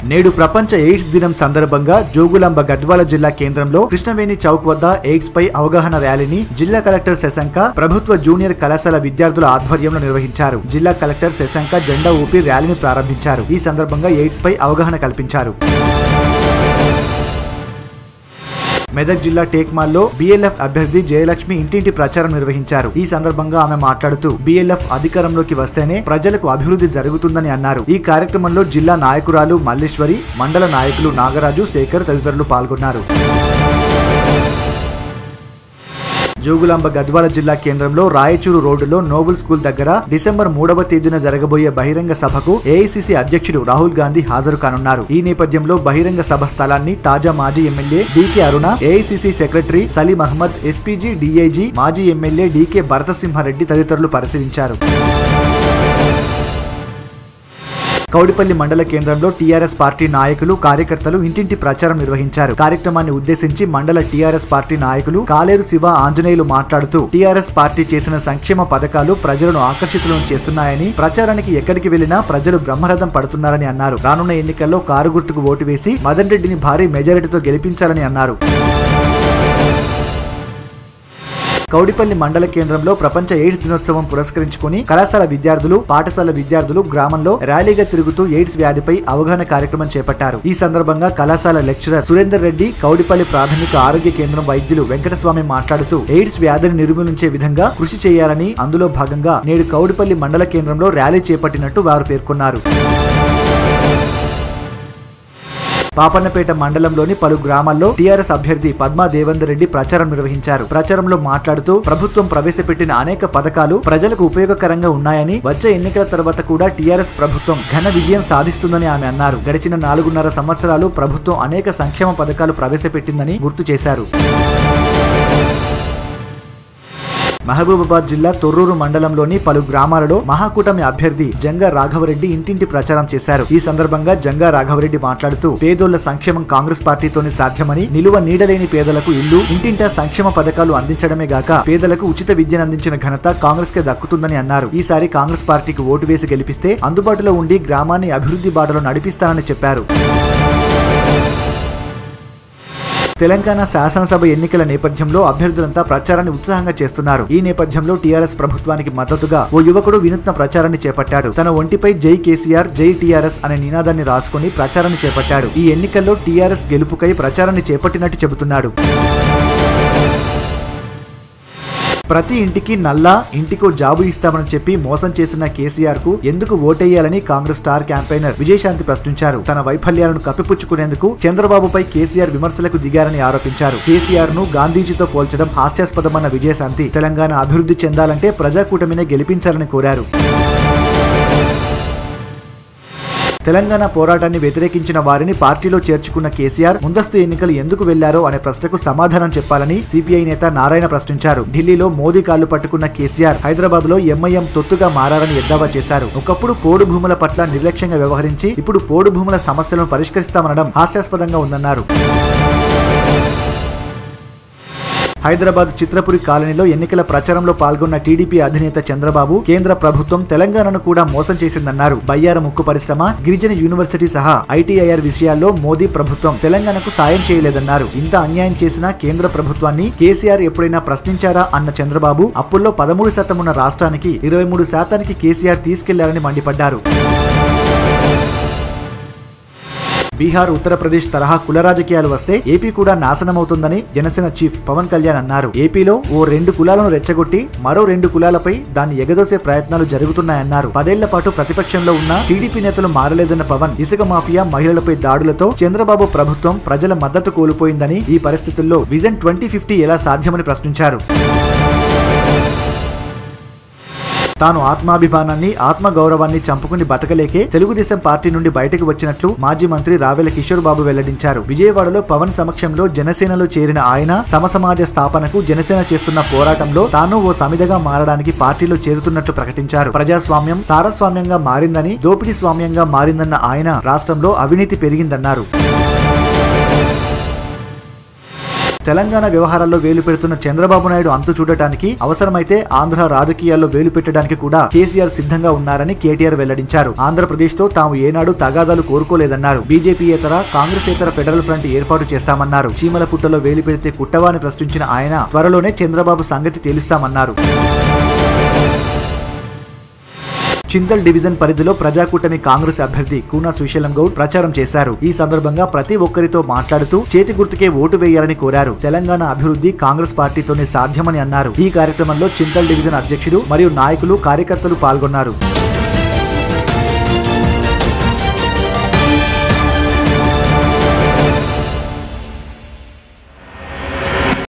నేడు ప్రపంచ ఎయిడ్స్ దినం సందర్భంగా జోగులాంబ గద్వాల జిల్లా కేంద్రంలో కృష్ణవేణి చౌక్ వద్ద ఎయిడ్స్ పై అవగాహన ర్యాలీని జిల్లా కలెక్టర్ శశాంక ప్రభుత్వ జూనియర్ కళాశాల విద్యార్థుల ఆధ్వర్యంలో నిర్వహించారు జిల్లా కలెక్టర్ శశాంక జెండా ఊపి ర్యాలీని ప్రారంభించారు ఈ సందర్భంగా ఎయిడ్స్ పై అవగాహన కల్పించారు మెదక్ జిల్లా టేక్మాల్లో బిఎల్ఎఫ్ అభ్యర్థి జయలక్ష్మి ఇంటింటి ప్రచారం నిర్వహించారు ఈ సందర్భంగా ఆమె మాట్లాడుతూ బిఎల్ఎఫ్ అధికారంలోకి వస్తేనే ప్రజలకు అభివృద్ధి జరుగుతుందని అన్నారు ఈ కార్యక్రమంలో జిల్లా నాయకురాలు మల్లేశ్వరి మండల నాయకులు నాగరాజు శేఖర్ తదితరులు పాల్గొన్నారు జోగులాంబ గద్వాల జిల్లా కేంద్రంలో రాయచూరు రోడ్డులో నోబుల్ స్కూల్ దగ్గర డిసెంబర్ మూడవ తేదీన జరగబోయే బహిరంగ సభకు ఏఐసిసి అధ్యక్షుడు రాహుల్ గాంధీ హాజరు కానున్నారు ఈ నేపథ్యంలో బహిరంగ సభ స్థలాన్ని తాజా మాజీ MLA DK Aruna AICC secretary Salim Ahmed SPG DIG మాజీ ఎమ్మెల్యే డీకే భరతసింహారెడ్డి తదితరులు పరిశీలించారు కౌడిపల్లి మండల కేంద్రంలో టీఆర్ఎస్ పార్టీ నాయకులు కార్యకర్తలు ఇంటింటి ప్రచారం నిర్వహించారు కార్యక్రమాన్ని ఉద్దేశించి మండల టీఆర్ఎస్ పార్టీ నాయకులు కాలేరు శివ ఆంజనేయులు మాట్లాడుతూ టీఆర్ఎస్ పార్టీ చేసిన సంక్షేమ పథకాలు ప్రజలను ఆకర్షితులను చేస్తున్నాయని ప్రచారానికి ఎక్కడికి వెళ్లినా ప్రజలు బ్రహ్మరథం పడుతున్నారని అన్నారు రానున్న ఎన్నికల్లో కారు గుర్తుకు ఓటు వేసి మదన్ రెడ్డిని భారీ మెజారిటీతో గెలిపించాలని అన్నారు కౌడిపల్లి మండల కేంద్రంలో ప్రపంచ ఎయిడ్స్ దినోత్సవం పురస్కరించుకుని కళాశాల విద్యార్థులు పాఠశాల విద్యార్థులు గ్రామంలో ర్యాలీగా తిరుగుతూ ఎయిడ్స్ వ్యాధిపై అవగాహన కార్యక్రమం చేపట్టారు ఈ సందర్భంగా కళాశాల లెక్చరర్ సురేందర్ రెడ్డి కౌడిపల్లి ప్రాథమిక ఆరోగ్య కేంద్రం వైద్యులు వెంకటస్వామి మాట్లాడుతూ ఎయిడ్స్ వ్యాధిని నిర్మూలించే విధంగా కృషి చేయాలని అందులో భాగంగా నేడు కౌడిపల్లి మండల కేంద్రంలో ర్యాలీ చేపట్టినట్టు వారు పేర్కొన్నారు పాపన్నపేట మండలంలోని పలు గ్రామాల్లో టీఆర్ఎస్ అభ్యర్థి పద్మా దేవేందర్ రెడ్డి ప్రచారం నిర్వహించారు ప్రచారంలో మాట్లాడుతూ ప్రభుత్వం ప్రవేశపెట్టిన అనేక పథకాలు ప్రజలకు ఉపయోగకరంగా ఉన్నాయని వచ్చే ఎన్నికల తర్వాత కూడా టీఆర్ఎస్ ప్రభుత్వం ఘన విజయం సాధిస్తుందని ఆమె అన్నారు గడిచిన నాలుగున్నర సంవత్సరాలు ప్రభుత్వం అనేక సంక్షేమ పథకాలు ప్రవేశపెట్టిందని గుర్తు చేశారు మహబూబాబాద్ జిల్లా తొర్రూరు మండలంలోని పలు గ్రామాలలో మహాకూటమి అభ్యర్థి జంగా రాఘవరెడ్డి ఇంటింటి ప్రచారం చేశారు ఈ సందర్భంగా జంగా రాఘవరెడ్డి మాట్లాడుతూ పేదోళ్ల సంక్షేమం కాంగ్రెస్ పార్టీతోనే సాధ్యమని నిలువ నీడలేని పేదలకు ఇల్లు ఇంటింటా సంక్షేమ పథకాలు అందించడమే గాక పేదలకు ఉచిత విద్యను అందించిన ఘనత కాంగ్రెస్ కే దక్కుతుందని అన్నారు ఈసారి కాంగ్రెస్ పార్టీకి ఓటు వేసి గెలిపిస్తే అందుబాటులో ఉండి గ్రామాన్ని అభివృద్ధి బాటలో నడిపిస్తానని చెప్పారు తెలంగాణ శాసనసభ ఎన్నికల నేపథ్యంలో అభ్యర్థులంతా ప్రచారాన్ని ఉత్సాహంగా చేస్తున్నారు ఈ నేపథ్యంలో టీఆర్ఎస్ ప్రభుత్వానికి మద్దతుగా ఓ యువకుడు వినూత్న ప్రచారాన్ని చేపట్టాడు తన ఒంటిపై జై కేసీఆర్ జై టీఆర్ఎస్ అనే నినాదాన్ని రాసుకుని ప్రచారాన్ని చేపట్టాడు ఈ ఎన్నికల్లో టీఆర్ఎస్ గెలుపుకై ప్రచారాన్ని చేపట్టినట్టు చెబుతున్నాడు ప్రతి ఇంటికి నల్లా ఇంటికో జాబు ఇస్తామని చెప్పి మోసం చేసిన కేసీఆర్ కు ఎందుకు ఓటేయాలని కాంగ్రెస్ స్టార్ క్యాంపెయినర్ విజయశాంతి ప్రశ్నించారు తన వైఫల్యాలను కప్పిపుచ్చుకునేందుకు చంద్రబాబుపై కేసీఆర్ విమర్శలకు దిగారని ఆరోపించారు కేసీఆర్ ను గాంధీజీతో పోల్చడం హాస్యాస్పదమన్న విజయశాంతి తెలంగాణ అభివృద్ధి చెందాలంటే ప్రజాకూటమినే గెలిపించాలని కోరారు తెలంగాణ పోరాటాన్ని వ్యతిరేకించిన వారిని పార్టీలో చేర్చుకున్న కేసీఆర్ ముందస్తు ఎన్నికలు ఎందుకు వెళ్లారో అనే ప్రశ్నకు సమాధానం చెప్పాలని సిపిఐ నేత నారాయణ ప్రశ్నించారు ఢిల్లీలో మోదీ కాళ్లు పట్టుకున్న కేసీఆర్ హైదరాబాద్ లో ఎంఐఎం తొత్తుగా మారారని ఎద్దావా చేశారు ఒకప్పుడు పోడు భూముల పట్ల నిర్లక్ష్యంగా వ్యవహరించి ఇప్పుడు పోడు భూముల సమస్యలను పరిష్కరిస్తామనడం హాస్యాస్పదంగా ఉందన్నారు హైదరాబాద్ చిత్రపురి కాలనీలో ఎన్నికల ప్రచారంలో పాల్గొన్న టీడీపీ అధినేత చంద్రబాబు కేంద్ర ప్రభుత్వం తెలంగాణను కూడా మోసం చేసిందన్నారు బయ్యార ముక్కు పరిశ్రమ గిరిజన యూనివర్సిటీ సహా ఐటీఐఆర్ విషయాల్లో మోదీ ప్రభుత్వం తెలంగాణకు సాయం చేయలేదన్నారు ఇంత అన్యాయం చేసిన కేంద్ర ప్రభుత్వాన్ని కేసీఆర్ ఎప్పుడైనా ప్రశ్నించారా అన్న చంద్రబాబు అప్పుల్లో పదమూడు శాతం ఉన్న రాష్ట్రానికి ఇరవై మూడు శాతానికి కేసీఆర్ తీసుకెళ్లారని మండిపడ్డారు బీహార్ ఉత్తరప్రదేశ్ తరహా కుల రాజకీయాలు వస్తే ఏపీ కూడా నాశనమవుతుందని జనసేన చీఫ్ పవన్ కళ్యాణ్ అన్నారు ఏపీలో ఓ రెండు కులాలను రెచ్చగొట్టి మరో రెండు కులాలపై దాన్ని ఎగదోసే ప్రయత్నాలు జరుగుతున్నాయన్నారు పదేళ్ల పాటు ప్రతిపక్షంలో ఉన్న టీడీపీ నేతలు మారలేదన్న పవన్ ఇసుక మాఫియా మహిళలపై దాడులతో చంద్రబాబు ప్రభుత్వం ప్రజల మద్దతు కోల్పోయిందని ఈ పరిస్థితుల్లో విజన్ ట్వంటీ ఫిఫ్టీ ఎలా సాధ్యమని ప్రశ్నించారు తాను ఆత్మాభిమానాన్ని ఆత్మ గౌరవాన్ని చంపుకుని బతకలేకే తెలుగుదేశం పార్టీ నుండి బయటకు వచ్చినట్లు మాజీ మంత్రి రావెల కిషోర్ బాబు వెల్లడించారు విజయవాడలో పవన్ సమక్షంలో జనసేనలో చేరిన ఆయన సమసమాజ స్థాపనకు జనసేన చేస్తున్న పోరాటంలో తాను ఓ సమిధగా మారడానికి పార్టీలో చేరుతున్నట్లు ప్రకటించారు ప్రజాస్వామ్యం సారస్వామ్యంగా మారిందని దోపిడీ స్వామ్యంగా మారిందన్న ఆయన రాష్ట్రంలో అవినీతి పెరిగిందన్నారు తెలంగాణ వ్యవహారాల్లో వేలు పెడుతున్న చంద్రబాబు నాయుడు అంతు చూడటానికి అవసరమైతే ఆంధ్ర రాజకీయాల్లో వేలు పెట్టడానికి కూడా కేసీఆర్ సిద్ధంగా ఉన్నారని కేటీఆర్ వెల్లడించారు ఆంధ్రప్రదేశ్ తో తాము ఏనాడు తగాదాలు కోరుకోలేదన్నారు బీజేపీయేతర కాంగ్రెసేతర ఫెడరల్ ఫ్రంట్ ఏర్పాటు చేస్తామన్నారు చీమల పుట్టలో వేలు పెడితే కుట్టవా అని ప్రశ్నించిన ఆయన త్వరలోనే చంద్రబాబు సంగతి తేలుస్తామన్నారు చింతల్ డివిజన్ పరిధిలో ప్రజాకూటమి కాంగ్రెస్ అభ్యర్థి కూనా శ్రీశైలం గౌడ్ ప్రచారం చేశారు ఈ సందర్భంగా ప్రతి ఒక్కరితో మాట్లాడుతూ చేతి గుర్తుకే ఓటు వేయాలని కోరారు తెలంగాణ అభివృద్ధి కాంగ్రెస్ పార్టీతోనే సాధ్యమని అన్నారు ఈ కార్యక్రమంలో చింతల్ డివిజన్ అధ్యక్షుడు మరియు నాయకులు కార్యకర్తలు పాల్గొన్నారు